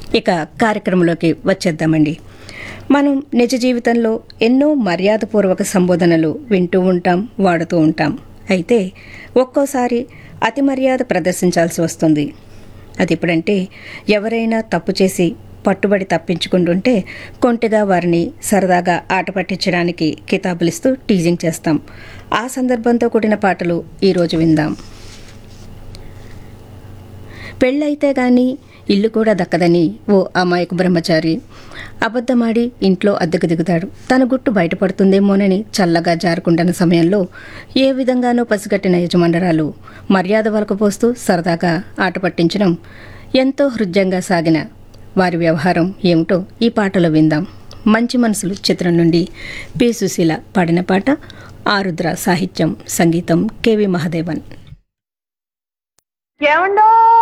ఇక కార్యక్రమంలోకి వచ్చేద్దామండి మనం నిజ జీవితంలో ఎన్నో మర్యాదపూర్వక సంబోధనలు వింటూ ఉంటాం వాడుతూ ఉంటాం అయితే ఒక్కోసారి అతి మర్యాద ప్రదర్శించాల్సి వస్తుంది అది ఎప్పుడంటే ఎవరైనా తప్పు చేసి పట్టుబడి తప్పించుకుంటుంటే కొంటెగా వారిని సరదాగా ఆట పట్టించడానికి కితాబులిస్తూ టీజింగ్ చేస్తాం ఆ సందర్భంతో కూడిన పాటలు ఈరోజు విందాం పెళ్ళైతే గాని ఇల్లు కూడా దక్కదని ఓ అమాయకు బ్రహ్మచారి అబద్ధమాడి ఇంట్లో అద్దెకు దిగుతాడు తన గుట్టు బయటపడుతుందేమోనని చల్లగా జారుకుంటున్న సమయంలో ఏ విధంగానూ పసిగట్టిన యజమానురాలు మర్యాద వలకపోస్తూ సరదాగా ఆట పట్టించడం ఎంతో హృదయంగా సాగిన వారి వ్యవహారం ఏమిటో ఈ పాటలో విందాం మంచి మనసులు చిత్రం నుండి పి సుశీల పాడిన పాట ఆరుద్ర సాహిత్యం సంగీతం కెవి మహదేవన్ ఏమండో